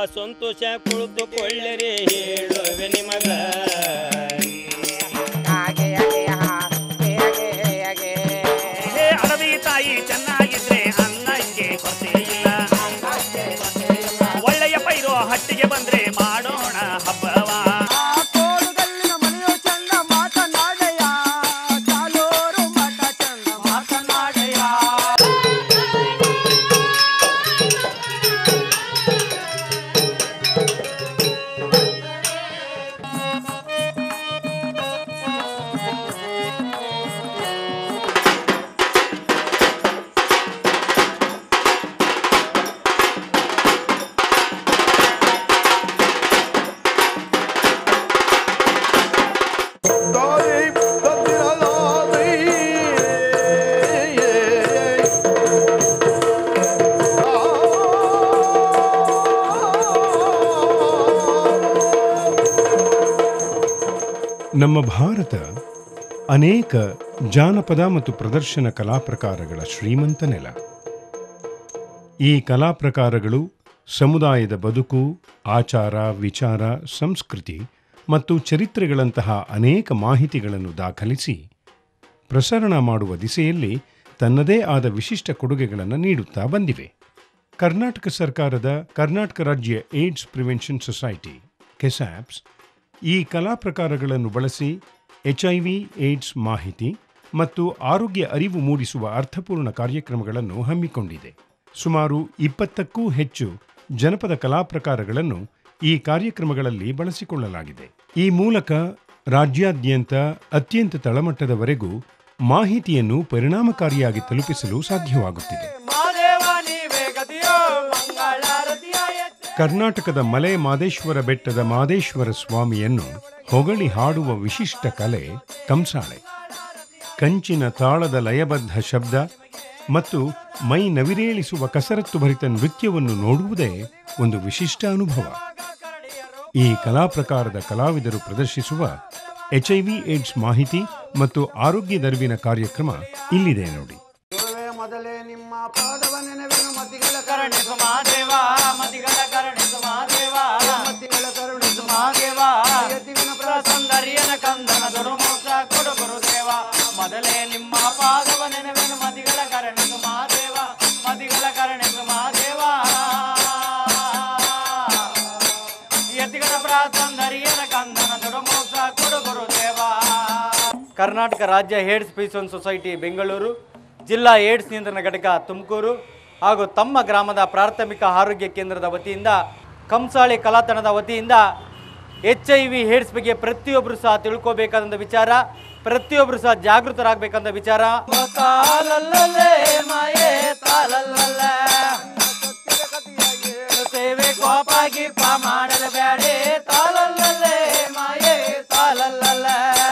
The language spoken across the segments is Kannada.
ಸಂತೋಷ ಕುಳಿತುಕೊಳ್ಳಿರಿ ಹೇಳುವೆ ನಿಮಗ ಹೇ ಅಡವಿ ತಾಯಿ ಚೆನ್ನಾಗಿದ್ರೆ ಅನ್ನಕ್ಕೆ ಕೊರತೆ ಇಲ್ಲ ಒಳ್ಳೆಯ ಪೈರು ಹಟ್ಟಿಗೆ ಬಂದ್ರೆ ಮಾಡೋಣ ಹಬ್ಬವ ನಮ್ಮ ಭಾರತ ಅನೇಕ ಜಾನಪದ ಮತ್ತು ಪ್ರದರ್ಶನ ಕಲಾ ಪ್ರಕಾರಗಳ ಶ್ರೀಮಂತ ನೆಲ ಈ ಕಲಾ ಪ್ರಕಾರಗಳು ಸಮುದಾಯದ ಬದುಕು ಆಚಾರ ವಿಚಾರ ಸಂಸ್ಕೃತಿ ಮತ್ತು ಚರಿತ್ರೆಗಳಂತಹ ಅನೇಕ ಮಾಹಿತಿಗಳನ್ನು ದಾಖಲಿಸಿ ಪ್ರಸರಣ ಮಾಡುವ ದಿಸೆಯಲ್ಲಿ ತನ್ನದೇ ಆದ ವಿಶಿಷ್ಟ ಕೊಡುಗೆಗಳನ್ನು ನೀಡುತ್ತಾ ಬಂದಿವೆ ಕರ್ನಾಟಕ ಸರ್ಕಾರದ ಕರ್ನಾಟಕ ರಾಜ್ಯ ಏಡ್ಸ್ ಪ್ರಿವೆನ್ಷನ್ ಸೊಸೈಟಿ ಕೆಸ್ಯಾಪ್ಸ್ ಈ ಕಲಾ ಪ್ರಕಾರಗಳನ್ನು ಬಳಸಿ ಎಚ್ಐವಿ ಏಡ್ಸ್ ಮಾಹಿತಿ ಮತ್ತು ಆರೋಗ್ಯ ಅರಿವು ಮೂಡಿಸುವ ಅರ್ಥಪೂರ್ಣ ಕಾರ್ಯಕ್ರಮಗಳನ್ನು ಹಮ್ಮಿಕೊಂಡಿದೆ ಸುಮಾರು ಇಪ್ಪತ್ತಕ್ಕೂ ಹೆಚ್ಚು ಜನಪದ ಕಲಾ ಪ್ರಕಾರಗಳನ್ನು ಈ ಕಾರ್ಯಕ್ರಮಗಳಲ್ಲಿ ಬಳಸಿಕೊಳ್ಳಲಾಗಿದೆ ಈ ಮೂಲಕ ರಾಜ್ಯಾದ್ಯಂತ ಅತ್ಯಂತ ತಳಮಟ್ಟದವರೆಗೂ ಮಾಹಿತಿಯನ್ನು ಪರಿಣಾಮಕಾರಿಯಾಗಿ ತಲುಪಿಸಲು ಸಾಧ್ಯವಾಗುತ್ತಿದೆ ಕರ್ನಾಟಕದ ಮಲೆ ಮಾದೇಶ್ವರ ಬೆಟ್ಟದ ಮಾದೇಶ್ವರ ಸ್ವಾಮಿಯನ್ನು ಹೊಗಳಿ ಹಾಡುವ ವಿಶಿಷ್ಟ ಕಲೆ ಕಂಸಾಳೆ ಕಂಚಿನ ತಾಳದ ಲಯಬದ್ಧ ಶಬ್ದ ಮತ್ತು ಮೈ ನವಿರೇಳಿಸುವ ಕಸರತ್ತು ಭರಿತ ನೃತ್ಯವನ್ನು ನೋಡುವುದೇ ಒಂದು ವಿಶಿಷ್ಟ ಅನುಭವ ಈ ಕಲಾ ಪ್ರಕಾರದ ಕಲಾವಿದರು ಪ್ರದರ್ಶಿಸುವ ಎಚ್ಐವಿ ಏಡ್ಸ್ ಮಾಹಿತಿ ಮತ್ತು ಆರೋಗ್ಯ ದರಿವಿನ ಕಾರ್ಯಕ್ರಮ ಇಲ್ಲಿದೆ ನೋಡಿ ಮೊದಲೇ ನಿಮ್ಮ ಪಾದವ ನೆನವೆನು ಮತಿಗಳ ಕರುಣಿಸು ಮಾದೇವ ಮತಿಗಳ ಕರುಣಿಸು ಮಾದೇವ ಮತಿಗಳ ಕರುಣಿಸು ಮಾದೇವ ಯತಿವಿನ ಸೌಂದರ್ಯನ ಕಂದನ ದುರ್ಮೋಕ್ಷ ಕೊಡು ಗುರುದೇವ ಮೊದಲೇ ನಿಮ್ಮ ಪಾದವ ನೆನವೆನು ಮತಿಗಳ ಕರುಣಿಸು ಮಾದೇವ ಮತಿಗಳ ಕರುಣಿಸು ಮಾದೇವ ಯತಿಗಳ ಪ್ರಾಸೌಂದರ್ಯನ ಕಂದನ ದುರ್ಮೋಕ್ಷ ಕೊಡು ಗುರುದೇವ ಕರ್ನಾಟಕ ರಾಜ್ಯ ಏಡ್ಸ್ ಪೀಸೋನ್ ಸೊಸೈಟಿ ಬೆಂಗಳೂರು ಜಿಲ್ಲಾ ಏಡ್ಸ್ ನಿಯಂತ್ರಣ ಘಟಕ ತುಮಕೂರು ಹಾಗೂ ತಮ್ಮ ಗ್ರಾಮದ ಪ್ರಾಥಮಿಕ ಆರೋಗ್ಯ ಕೇಂದ್ರದ ವತಿಯಿಂದ ಕಂಸಾಳೆ ಕಲಾತನದ ವತಿಯಿಂದ ಎಚ್ ಐ ವಿ ಏಡ್ಸ್ ಬಗ್ಗೆ ಪ್ರತಿಯೊಬ್ಬರು ಸಹ ತಿಳ್ಕೋಬೇಕಾದಂಥ ವಿಚಾರ ಪ್ರತಿಯೊಬ್ಬರು ಸಹ ಜಾಗೃತರಾಗಬೇಕಂತ ವಿಚಾರ ಸೇವೆ ಕೋಪ ಗೀಪ ಮಾಡಲು ಬ್ಯಾಡೆ ತಾಲಲ್ಲೇ ಮಾಯೇ ತಾಲಲ್ಲ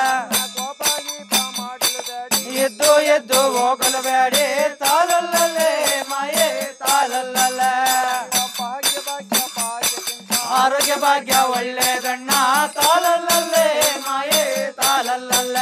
ಎದ್ದು ಎದ್ದು ಹೋಗಲು ಬ್ಯಾಡೆ ತಾಲಲ್ಲೇ ಮಾಯೇ ತಾಲಲ್ಲ ಆರೋಗ್ಯ ಭಾಗ್ಯ ಒಳ್ಳೆದಣ್ಣ ತಾಲಲ್ಲೇ ಮಾಯೇ ತಾಲಲ್ಲ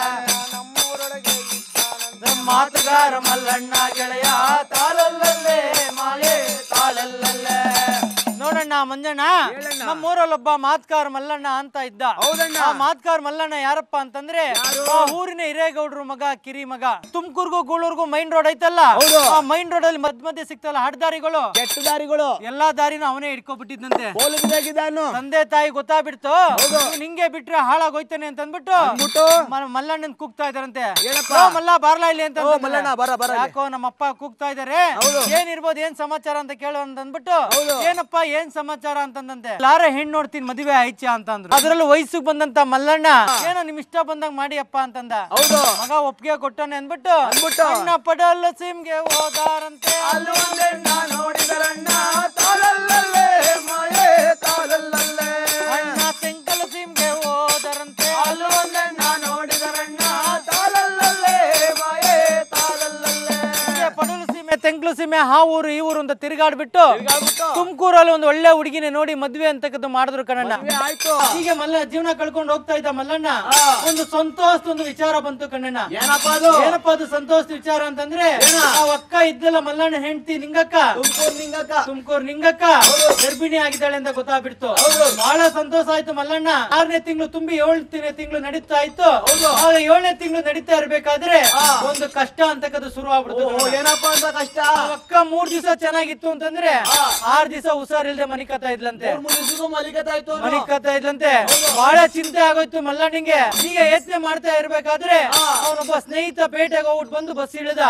ಮಾತುಗಾರ ಮಲ್ಲಣ್ಣ ಗೆಳೆಯ ತಾಲಲ್ಲೇ ಮಾಯೇ ತಾಲಲ್ಲೇ ನೋಡಣ್ಣ ಮಂಜಣ್ಣ ನಮ್ಮೂರಲ್ಲೊಬ್ಬ ಮಾತ್ಕಾರ ಮಲ್ಲಣ್ಣ ಅಂತ ಇದ್ದ ಆ ಮಾತ್ಕಾರ ಮಲ್ಲಣ್ಣ ಯಾರಪ್ಪ ಅಂತಂದ್ರೆ ಆ ಊರಿನ ಹಿರೇಗೌಡ್ರು ಮಗ ಕಿರಿ ಮಗ ತುಮಕೂರ್ಗೂ ಗೂಳೂರ್ಗೂ ಮೈನ್ ರೋಡ್ ಐತಲ್ಲ ಆ ಮೈನ್ ರೋಡ್ ಅಲ್ಲಿ ಮಧ್ಯ ಮಧ್ಯೆ ಸಿಗ್ತಲ್ಲ ಹಡ್ದಾರಿಗಳು ಕೆಟ್ಟ ದಾರಿಗಳು ಎಲ್ಲಾ ದಾರಿನೂ ಅವನೇ ಇಟ್ಕೊಬಿಟ್ಟಿದ್ದಂತೆ ಹೋಲಿದಾಗಿದ್ದಾನು ತಂದೆ ತಾಯಿ ಗೊತ್ತಾಗ್ಬಿಡ್ತು ಇವ್ನ್ ಹಿಂಗೆ ಬಿಟ್ರೆ ಹಾಳಾಗೋಯ್ತಾನೆ ಅಂತ ಅಂದ್ಬಿಟ್ಟು ಮ- ಮಲ್ಲಣ್ಣನ್ ಕೂಗ್ತಾ ಇದಾರಂತೆ ಓ ಮಲ್ಲ ಬಾರ್ಲಾ ಇಲ್ಲಿ ಅಂತ ಅಂತಂದ್ರೆ. ಮಲ್ಲಣ್ಣ, ಬಾರ, ಬಾರ ಇಲ್ಲಿ. ಯಾಕೋ ನಮ್ಮಪ್ಪ ಕೂಗ್ತಾ ಇದಾರೆ ಏನಿರ್ಬೋದು ಏನ್ ಸಮಾಚಾರ ಅಂತ ಕೇಳು ಅಂತ ಅಂದ್ಬಿಟ್ಟು ಏನಪ್ಪ ಏನ್ ಸಮಾಚಾರ ಅಂತಂದಂತೆ ಲಾರ ಹೆಣ್ ನೋಡ್ತೀನಿ ಮದುವೆ ಆಯ್ಚ ಅಂತ ಅಂದ್ರು ಅದ್ರಲ್ಲೂ ವಯಸ್ಸಿಗೆ ಬಂದಂತ ಮಲ್ಲಣ್ಣ ಏನೋ ನಿಮ್ ಇಷ್ಟ ಬಂದಂಗ್ ಮಾಡಿ ಅಪ್ಪ ಅಂತಂದ ಮಗ ಒಪ್ಪಿಗೆ ಕೊಟ್ಟಾನೆ ಅಂದ್ಬಿಟ್ಟು ಅಣ್ಣ ಪಡಲ್ಲ ಸಿಮ್ಗೆ ಹೋದಾರಂತೆ ನೋಡಿದರಣ್ಣ ತಾಳಲ್ಲೇ ಮಾಯೇ ತಾಳಲ್ಲೇ ಅಣ್ಣ ತೆಂಕಲ ಸಿಮ್ಗೆ ಹೋದರಂತೆ ಅಲ್ಲೂ ಒಂದಣ್ಣ ನೋಡಿದರಣ್ಣ ತಾಳಲ್ಲೇ ಮಾಯೇ ತಾಳಲ್ಲೇ ಹೀಗೆ ಪಡಲು ಸೀಮೆ ತೆಂಕ್ಲು ಸೀಮೆ ಆ ಊರು ಈ ಊರು ಅಂತ ತಿರುಗಾಡ್ಬಿಟ್ಟು ತುಮಕೂರಲ್ಲಿ ಒಂದು ಒಳ್ಳೆ ಹುಡುಗಿನ ನೋಡಿ ಮದ್ವೆ ಅಂತಕ್ಕದ್ದು ಮಾಡಿದ್ರು ಕಣಣ್ಣ ಆಯ್ತು ಹೀಗೆ ಮಲ್ಲ ಜೀವನ ಕಳ್ಕೊಂಡು ಹೋಗ್ತಾ ಇದ್ದ ಮಲ್ಲಣ್ಣ ಒಂದು ಸಂತೋಷ ಒಂದು ವಿಚಾರ ಬಂತು ಕಣ್ಣಣ್ಣ ಏನಪ್ಪ ಅದು ಏನಪ್ಪ ಅದು ಸಂತೋಷ ವಿಚಾರ ಅಂತಂದ್ರೆ ಆ ಅಕ್ಕ ಇದ್ದಲ್ಲ ಮಲ್ಲಣ್ಣ ಹೆಂಡತಿ ನಿಂಗಕ್ಕ ತುಮಕೂರು ನಿಂಗಕ್ಕ ತುಮಕೂರು ನಿಂಗಕ್ಕ ಗರ್ಭಿಣಿ ಆಗಿದ್ದಾಳೆ ಅಂತ ಗೊತ್ತಾಗ್ಬಿಡ್ತು ಬಹಳ ಸಂತೋಷ ಆಯ್ತು ಮಲ್ಲಣ್ಣ ಆರನೇ ತಿಂಗಳು ತುಂಬಿ ಏಳನೇ ತಿಂಗಳು ನಡೀತಾ ಇತ್ತು ಆಗ ಏಳನೇ ತಿಂಗಳು ನಡೀತಾ ಇರ್ಬೇಕಾದ್ರೆ ಒಂದು ಕಷ್ಟ ಅಂತಕ್ಕದ್ದು ಶುರು ಆಗ್ಬಿಡ್ತು ಓ, ಏನಪ್ಪ ಅಂತ ಕಷ್ಟ ಆ ಅಕ್ಕ ಮೂರ್ ದಿವಸ ಚೆನ್ನಾಗಿತ್ತು ಅಂತಂದ್ರೆ ಆರ್ ದಿವಸ ಹುಷಾರಿಲ್ದೆ ಮನಿಕತಾ ಇದ್ಲಂತೆ ಮುಗಿಸಿಗೂ ಮಲಿಕತ್ತಾಯ್ತು ಅವ್ನು. ಮನಿಕತಾ ಇದ್ಲಂತೆ ಬಹಳ ಚಿಂತೆ ಆಗೋಯ್ತು ಮಲ್ಲಣ್ಣಿಗೆ ಹೀಗೆ ಯತ್ನೆ ಮಾಡ್ತಾ ಇರ್ಬೇಕಾದ್ರೆ ಅವನೊಬ್ಬ ಸ್ನೇಹಿತ ಪೇಟೆಗೆ ಹೋಗ್ಬಿಟ್ಟು ಬಂದು ಬಸ್ ಇಳಿದ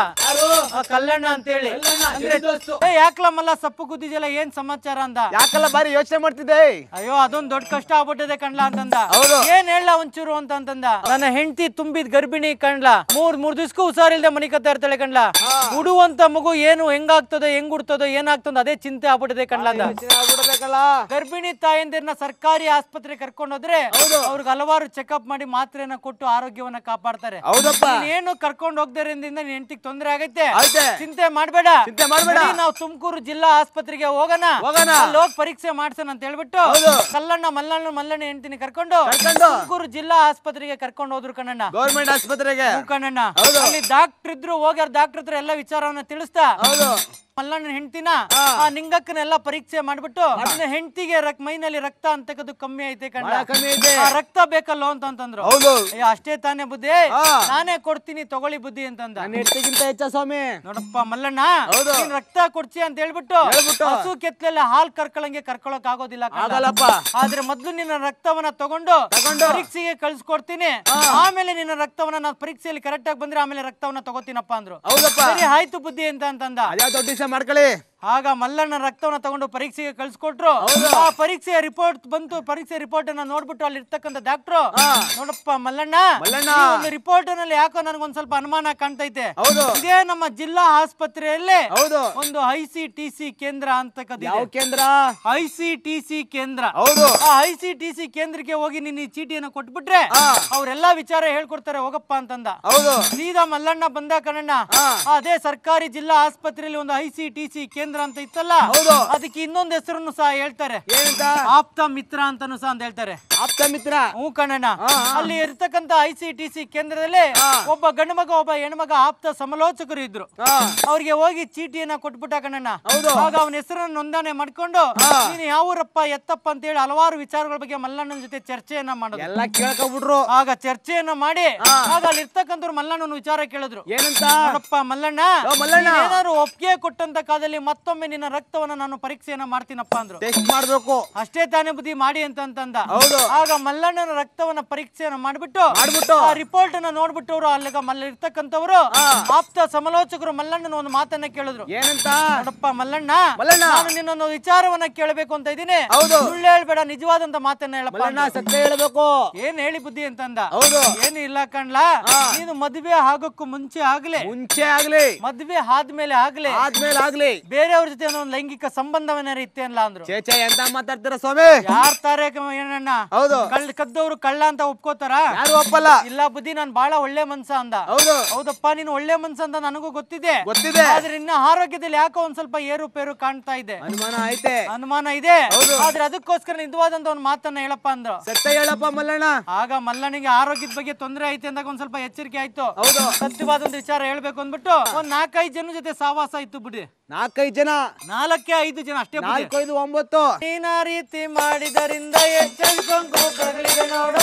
ಆ ಕಲ್ಲಣ್ಣ ಅಂತೇಳಿ ಅಂದ್ರೆ ಏ, ಯಾಕ್ಲ ಮಲ್ಲ ಸಪ್ಪು ಗುದ್ದಿದೆಯಲ್ಲ ಏನ್ ಸಮಾಚಾರ ಅಂದ ಯಾಕಲ್ಲ ಬಾರಿ ಯೋಚನೆ ಮಾಡ್ತಿದ್ದೆ ಅಯ್ಯೋ ಅದೊಂದ್ ದೊಡ್ಡ ಕಷ್ಟ ಆಗ್ಬಿಟ್ಟಿದೆ ಕಣ್ಲ ಅಂತಂದ ಹೌದು. ಏನ್ ಹೇಳ ಒಂಚೂರು ಅಂತ ಅಂತಂದ ನನ್ನ ಹೆಂಡತಿ ತುಂಬಿದ್ ಗರ್ಭಿಣಿ ಕಣ್ಲ ಮೂರ್ ಮೂರ್ ದಿವ್ಸಕ್ಕೂ ಹುಷಾರಿಲ್ದೆ ಮನಿಕತ್ತಾ ಇರ್ತಾಳೆ ಕಣ್ಲ ಉಡುವಂತ ಮಗು ಏನು ಹೆಂಗಾಗ್ತದೋ ಹೆಂಗ್ ಉಡ್ತದೋ ಏನಾಗ್ತದೋ ಅದೇ ಚಿಂತೆ ಆಗ್ಬಿಟ್ಟಿದೆ ಕಣ್ಲ ಅಂದ ಯೋಚನೆ ಆಗ್ಬಿಡ್ಬೇಕಲ್ಲ ಗರ್ಭಿಣಿ ತಾಯಂದಿರನ್ನ ಸರ್ಕಾರಿ ಆಸ್ಪತ್ರೆ ಕರ್ಕೊಂಡೋದ್ರೆ ಅವ್ರಿಗೆ ಹಲವಾರು ಚೆಕಪ್ ಮಾಡಿ ಮಾತ್ರೆನ ಕೊಟ್ಟು ಆರೋಗ್ಯವನ್ನ ಕಾಪಾಡ್ತಾರೆ ಹೌದಪ್ಪ ಏನು ಕರ್ಕೊಂಡು ಹೋಗ್ದರಿಂದ ನಿನ್ ಹೆಂಡತಿಗೆ ತೊಂದರೆ ಆಗೈತೆ ಆಯ್ತೆ. ಚಿಂತೆ ಮಾಡ್ಬೇಡ ಚಿಂತೆ ಮಾಡ್ಬೇಡ. ನಡಿ, ನಾವು ತುಮಕೂರು ಜಿಲ್ಲಾ ಆಸ್ಪತ್ರೆಗೆ ಹೋಗೋಣ ಹೋಗೋಣ. ಅಲ್ಲಿ ಹೋಗಿ ಪರೀಕ್ಷೆ ಮಾಡ್ಸೋಣ ಅಂತ ಹೇಳ್ಬಿಟ್ಟು ಹೌದು. ಕಲ್ಲಣ್ಣ ಮಲ್ಲಣ್ಣ ಮಲ್ಲಣ್ಣ ಹೆಂಡತಿನಿ ಕರ್ಕೊಂಡು ಕರ್ಕೊಂಡು ತುಮಕೂರು ಜಿಲ್ಲಾ ಆಸ್ಪತ್ರೆಗೆ ಕರ್ಕೊಂಡು ಹೋದ್ರು ಕಣ್ಣಣ್ಣ ಗೌರ್ಮೆಂಟ್ ಆಸ್ಪತ್ರೆಗೆ ಹ್ಞೂ ಕಣ್ಣಣ್ಣ ಹೌದು. ಅಲ್ಲಿ ಡಾಕ್ಟರ್ ಇದ್ರು ಹೋಗ್ಯಾರ ಡಾಕ್ಟರ್ ಹತ್ರ ಎಲ್ಲ ವಿಚಾರವನ್ನ ತಿಳಿಸ್ತಾ ಹೌದು ಮಲ್ಲಣ್ಣನ ಹೆಂಡತಿನ ಆ ನಿಂಗಕ್ಕನೆಲ್ಲ ಪರೀಕ್ಷೆ ಮಾಡ್ಬಿಟ್ಟು ನನ್ನ ಹೆಂಡತಿಗೆ ರಕ್ ಮೈನಲ್ಲಿ ರಕ್ತ ಅಂತಕ್ಕದ್ದು ಕಮ್ಮಿ ಐತೆ ಕಣ್ಣ ಬಹಳ ಕಮ್ಮಿ ಐತೆ. ಆ ರಕ್ತ ಬೇಕಲ್ಲ ಅಂತ ಅಂತಂದ್ರು ಹೌದು ಅಯ್ಯೋ ಅಷ್ಟೇ ತಾನೇ ಬುದ್ಧಿ ಹಾ. ನಾನೇ ಕೊಡ್ತೀನಿ ತಗೊಳ್ಳಿ ಬುದ್ಧಿ ಅಂತಂದ ನನ್ನ ಹೆಂಡತಿಗಿಂತ ಹೆಚ್ಚ ಸ್ವಾಮಿ ನೋಡಪ್ಪ ಮಲ್ಲಣ್ಣ ಹೌದು. ನೀನ್ ರಕ್ತ ಕೊಡ್ಸಿ ಅಂತ ಹೇಳ್ಬಿಟ್ಟು ಹೇಳ್ಬಿಟ್ಟು. ಹಸು ಕೆತ್ತಲೆಲ್ಲ ಹಾಲ್ ಕರ್ಕೊಳಂಗೆ ಕರ್ಕೊಳಕ್ ಆಗೋದಿಲ್ಲ ಕಣ್ಣ. ಆಗಲ್ಲಪ್ಪ ಆದ್ರೆ ಮೊದ್ಲು ನಿನ್ನ ರಕ್ತವನ್ನ ತಗೊಂಡು ತಗೊಂಡು. ಪರೀಕ್ಷೆಗೆ ಕಳ್ಸಿಕೊಡ್ತೀನಿ ಆಮೇಲೆ ನಿನ್ನ ರಕ್ತವನ್ನ ನಾನು ಪರೀಕ್ಷೆಯಲ್ಲಿ ಕರೆಕ್ಟ್ ಆಗಿ ಬಂದ್ರೆ ಆಮೇಲೆ ರಕ್ತವನ್ನ ತಗೋತೀನಪ್ಪ ಅಂದ್ರು ಹೌದಪ್ಪ ಸರಿ ಆಯ್ತು ಬುದ್ಧಿ ಅಂತ ಅಂತಂದ ಅದ್ಯಾವ ದೊಡ್ಡ ವಿಷಯ ಮಾಡ್ಕೊಳ್ಳಿ ಆಗ ಮಲ್ಲಣ್ಣ ರಕ್ತವನ್ನ ತಗೊಂಡು ಪರೀಕ್ಷೆಗೆ ಕಳ್ಸಿಕೊಟ್ರು ಆ ಪರೀಕ್ಷೆಯ ರಿಪೋರ್ಟ್ ಬಂತು ಪರೀಕ್ಷೆ ರಿಪೋರ್ಟ್ ಅನ್ನ ನೋಡ್ಬಿಟ್ಟು ಅಲ್ಲಿ ಇರ್ತಕ್ಕಂಥ ಡಾಕ್ಟ್ರು ನೋಡಪ್ಪ ಮಲ್ಲಣ್ಣ ಮಲ್ಲಣ್ಣ. ಈ ಒಂದು ರಿಪೋರ್ಟ್ ನಲ್ಲಿ ಯಾಕೋ ನನಗೊಂದ್ ಸ್ವಲ್ಪ ಅನುಮಾನ ಕಾಣ್ತೈತೆ ಹೌದು ಇದೇ ನಮ್ಮ ಜಿಲ್ಲಾ ಆಸ್ಪತ್ರೆಯಲ್ಲೇ ಹೌದು ಒಂದು ಐ ಸಿ ಟಿ ಸಿ ಕೇಂದ್ರ ಅಂತಕ್ಕದ್ದು ಯಾವ ಕೇಂದ್ರ ಐ ಸಿ ಟಿ ಸಿ ಕೇಂದ್ರ ಹೌದು ಆ ಐ ಸಿ ಟಿ ಸಿ ಕೇಂದ್ರಕ್ಕೆ ಹೋಗಿ ನೀನು ಈ ಚೀಟಿಯನ್ನು ಕೊಟ್ಬಿಟ್ರೆ ಅವರೆಲ್ಲಾ ವಿಚಾರ ಹೇಳ್ಕೊಡ್ತಾರೆ ಹೋಗಪ್ಪ ಅಂತಂದ ಹೌದು ಸೀದಾ ಮಲ್ಲಣ್ಣ ಬಂದ ಕಣಣ್ಣ ಹಾ. ಅದೇ ಸರ್ಕಾರಿ ಜಿಲ್ಲಾ ಆಸ್ಪತ್ರೆಯಲ್ಲಿ ಒಂದು ಐ ಸಿ ಟಿ ಸಿ ಕೇಂದ್ರ ಅಂತ ಇತ್ತಲ್ಲ ಹೌದು. ಅದಕ್ಕೆ ಇನ್ನೊಂದು ಹೆಸರನ್ನು ಸಹ ಹೇಳ್ತಾರೆ ಏನಂತ ಆಪ್ತ ಮಿತ್ರ ಅಂತಾನು ಸಹ ಅಂತ ಹೇಳ್ತಾರೆ ಆಪ್ತ ಮಿತ್ರ ಹ್ಞೂ ಕಣಣ್ಣ ಹಾ, ಹಾ. ಅಲ್ಲಿ ಇರ್ತಕ್ಕಂತ ಐ ಸಿ ಟಿ ಸಿ ಕೇಂದ್ರದಲ್ಲಿ ಒಬ್ಬ ಗಂಡು ಮಗ ಒಬ್ಬ ಹೆಣ್ಮಗ ಆಪ್ತ ಸಮಾಲೋಚಕರು ಇದ್ರು ಹಾ ಅವ್ರಿಗೆ ಹೋಗಿ ಚೀಟಿಯನ್ನ ಕೊಟ್ಬಿಟ್ಟ ಕಣಣ್ಣ ಹೌದು. ಆಗ ಅವನ ಹೆಸರನ್ನು ನೋಂದಣಿ ಮಾಡ್ಕೊಂಡು ನೀನು ಯಾವ ಊರಪ್ಪ ಎತ್ತಪ್ಪ ಅಂತ ಹೇಳಿ ಹಲವಾರು ವಿಚಾರಗಳ ಬಗ್ಗೆ ಮಲ್ಲಣ್ಣನ ಜೊತೆ ಚರ್ಚೆಯನ್ನ ಮಾಡೋದು ಎಲ್ಲ ಕೇಳ್ಕೊಬಿಟ್ರು ಆಗ ಚರ್ಚೆಯನ್ನ ಮಾಡಿ ಆಗ ಅಲ್ಲಿ ಇರ್ತಕ್ಕಂಥವ್ರು ಮಲ್ಲಣ್ಣನ ವಿಚಾರ ಕೇಳಿದ್ರು ಏನಂತ ನೋಡಪ್ಪ ಮಲ್ಲಣ್ಣ ಓ, ಮಲ್ಲಣ್ಣ. ಏನಾದ್ರು ಒಪ್ಪಿಗೆ ಕೊಟ್ಟಂತ ಕಾಲದಲ್ಲಿ ಮತ್ತೊಮ್ಮೆ ನಿನ್ನ ರಕ್ತವನ್ನ ನಾನು ಪರೀಕ್ಷೆಯನ್ನ ಮಾಡ್ತೀನಪ್ಪ ಅಂದ್ರು ಟೆಸ್ಟ್ ಮಾಡ್ಬೇಕು ಅಷ್ಟೇ ತಾನೇ ಬುದ್ಧಿ ಮಾಡಿ ಅಂತ ಅಂತಂದ ಹೌದು. ಆಗ ಮಲ್ಲಣ್ಣನ ರಕ್ತವನ್ನ ಪರೀಕ್ಷೆಯನ್ನ ಮಾಡ್ಬಿಟ್ಟು ಮಾಡ್ಬಿಟ್ಟು. ಆ ರಿಪೋರ್ಟ್ ಅನ್ನ ನೋಡ್ಬಿಟ್ಟು ಅವರು ಅಲ್ಲಿಗ ಮಲ್ಲ ಇರ್ತಕ್ಕಂಥವ್ರು ಆಪ್ತ ಸಮಾಲೋಚಕರು ಮಲ್ಲಣ್ಣನ ಒಂದು ಮಾತನ್ನ ಕೇಳಿದ್ರು ಏನಂತ ನೋಡಪ್ಪ ಮಲ್ಲಣ್ಣ ಮಲ್ಲಣ್ಣ. ನಾನು ನಿನ್ನೊಂದು ವಿಚಾರವನ್ನ ಕೇಳಬೇಕು ಅಂತ ಇದೀನಿ ಹೌದು. ಸುಳ್ಳು ಹೇಳ್ಬೇಡ ನಿಜವಾದಂತ ಮಾತನ್ನ ಹೇಳಪ್ಪ ಮಲ್ಲಣ್ಣ ಅಂದ್ರು. ಸತ್ಯ ಹೇಳ್ಬೇಕು ಏನ್ ಹೇಳಿ ಬುದ್ಧಿ ಅಂತಂದ ಹೌದು ಏನು ಇಲ್ಲ ಕಣ್ಲಾ ನೀನು ಮದುವೆ ಆಗೋಕ್ಕೂ ಮುಂಚೆ ಆಗ್ಲೇ ಮುಂಚೆ ಆಗ್ಲಿ ಮದ್ವೆ ಆದ್ಮೇಲೆ ಆಗ್ಲೇ ಆದ್ಮೇಲೆ ಆಗ್ಲಿ ಬೇರೆಯವ್ರ ಜೊತೆ ಒಂದು ಲೈಂಗಿಕ ಸಂಬಂಧವನ್ನಾರ ಇತ್ತೆ ಅನ್ಲ ಅಂದ್ರು ಚೇಚೆ ಎಂತ ಮಾತಾಡ್ತೀರ ಸ್ವಾಮಿ ಯಾರ್ ತಾರೆ ಕ- ಏನಣ್ಣ ಹೌದು ಕಳ್ಳ ಕದ್ದವ್ರು ಕಳ್ಳ ಅಂತ ಒಪ್ಕೋತಾರ ಯಾರು ಒಪ್ಪಲ್ಲ ಇಲ್ಲ ಬುದ್ಧಿ ನಾನ್ ಬಾಳ ಒಳ್ಳೆ ಮನ್ಸ ಅಂದ ಹೌದು ಹೌದಪ್ಪ ನೀನು ಒಳ್ಳೆ ಮನ್ಸ ಅಂತ ನನಗೂ ಗೊತ್ತಿದೆ ಗೊತ್ತಿದೆ ಆದ್ರೆ ಇನ್ನ ಆರೋಗ್ಯದಲ್ಲಿ ಯಾಕೋ ಒಂದ್ ಸ್ವಲ್ಪ ಏರುಪೇರು ಕಾಣ್ತಾ ಇದೆ ಅನುಮಾನ ಐತೆ ಅನುಮಾನ ಇದೆ ಹೌದು. ಆದ್ರೆ ಅದಕ್ಕೋಸ್ಕರ ನಿಜವಾದಂತ ಒಂದು ಮಾತನ್ನ ಹೇಳಪ್ಪ ಅಂದ್ರು ಸತ್ಯ ಹೇಳಪ್ಪ ಮಲ್ಲಣ್ಣ ಆಗ ಮಲ್ಲನಿಗೆ ಆರೋಗ್ಯದ ಬಗ್ಗೆ ತೊಂದರೆ ಐತೆ ಅಂದಾಗ ಒಂದ್ ಸ್ವಲ್ಪ ಎಚ್ಚರಿಕೆ ಆಯ್ತು ಹೌದು ಸತ್ಯವಾದ ವಿಚಾರ ಹೇಳ್ಬೇಕು ಅಂದ್ಬಿಟ್ಟು ಒಂದ್ ನಾಲ್ಕೈದು ಜನ ಜೊತೆ ಸಾವಾಸ ಇತ್ತು ಬಿಡಿ ನಾಲ್ಕೈದು ಜನ ನಾಲ್ಕೇ ಐದು ಜನ ಅಷ್ಟೇ ಬಿಡಿ ನಾಲ್ಕೈದು ಒಂಬತ್ತು ನೀನ ರೀತಿ ಮಾಡಿದರಿಂದ ಎಚ್ಚರಿಕೊಂಡು ತಗಲಿದೆ ನೋಡು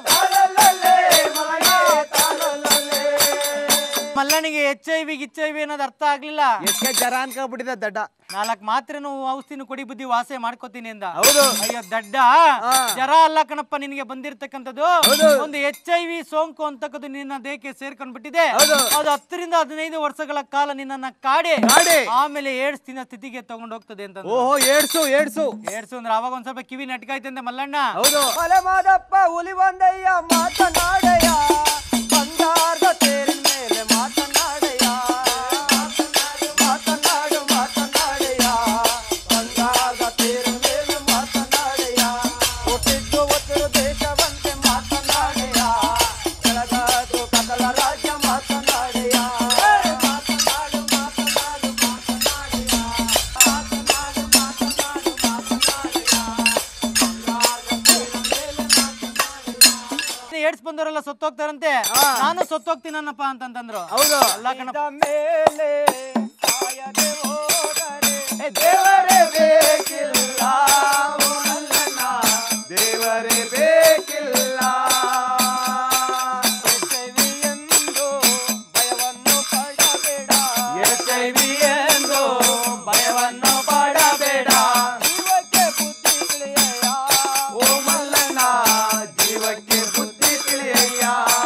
ಮಲ್ಲನಿಗೆ ಎಚ್ ಐ ವಿ ಗಿಚ್ ಐ ವಿ ಅನ್ನೋದು ಅರ್ಥ ಆಗ್ಲಿಲ್ಲ ಎಷ್ಟೇ ಜರ ಅನ್ಕೊಂಡ್ಬಿಟ್ಟಿದೆ ದಡ್ಡ ನಾಲ್ಕ್ ಮಾತ್ರೆನು ಔಷಧಿನ ಕೊಡಿ ಬುದ್ಧಿ ವಾಸೆ ಮಾಡ್ಕೋತೀನಿ ಅಂದ ಹೌದು ಅಯ್ಯೋ ದಡ್ಡ ಜರ ಅಲ್ಲ ಕಣಪ್ಪ ನಿನಗೆ ಬಂದಿರತಕ್ಕಂಥದ್ದು ಒಂದು ಎಚ್ ಐ ವಿ ಸೋಂಕು ಅಂತಕ್ಕದ್ದು ನಿನ್ನ ದೇಹಕ್ಕೆ ಸೇರ್ಕೊಂಡ್ಬಿಟ್ಟಿದೆ ಅದು ಹತ್ತರಿಂದ ಹದಿನೈದು ವರ್ಷಗಳ ಕಾಲ ನಿನ್ನನ್ನ ಕಾಡಿ ಗಾಡಿ ಆಮೇಲೆ ಏಡ್ಸ್ ತಿನ್ನ ಸ್ಥಿತಿಗೆ ತಗೊಂಡು ಹೋಗ್ತದೆ ಅಂತ ಓಹೋ ಏಡ್ಸು ಏಡ್ಸು ಏಡ್ಸು ಅಂದ್ರೆ ಅವಾಗ ಒಂದ್ ಸ್ವಲ್ಪ ಕಿವಿ ನಟ್ಕಾಯ್ತಂತೆ ಮಲ್ಲಣ್ಣ ಹೌದು ಮಲೆ ಮಾದಪ್ಪ ಹುಲಿ ಬಂದಯ್ಯ ಮಾತನಾಡಯ್ಯ ಬಂಗಾರದ ತೇರಿನ ಮೇಲೆ ಮಾತನಾಡಯ್ಯ ಮಾತನಾಡು ಮಾತನಾಡಯ್ಯ ಬಂಗಾರದ ತೇರಿನ ಮೇಲೆ ಮಾತನಾಡಯ್ಯ ಹುಟ್ಟಿದ್ದು ಒತ್ತರು ದೇಶವಂತೆ ಮಾತನಾಡಯ್ಯ ಕೆಳಗಾದು ಕದಲ ರಾಜ್ಯ ಮಾತನಾಡಯ್ಯ ಮಾತನಾಡು ಮಾತನಾಡು ಏಡ್ಸ್ ಬಂದವರೆಲ್ಲ ಸತ್ತೋಗ್ತಾರಂತೆ ನಾನು ಸತ್ತೋಗ್ತೀನನ್ನಪ್ಪ ಅಂತಂತಂದ್ರು ಹೌದು ಅಲ್ಲ ಕಣಪ್ಪ ಮೇಲೆ ಸಾಯದೆ ಹೋದರೆ ದೇವರೇ ಬೇಕಿಲ್ಲ ಓ ಮಲ್ಲಣ್ಣ, ದೇವರೇ ಬೇಕಿಲ್ಲ ಎಸೆವಿ ಎಂದು ಭಯವನ್ನು ಪಡಬೇಡ ಎಸ್ಐವಿ ಎಂದು ಭಯವನ್ನು ಪಡಬೇಡ ಜೀವಕ್ಕೆ ಬುದ್ಧಿ ತಿಳಿಯಯ್ಯ ಓ ಮಲ್ಲಣ್ಣ ಜೀವಕ್ಕೆ ಬುದ್ಧಿ ತಿಳಿಯಯ್ಯ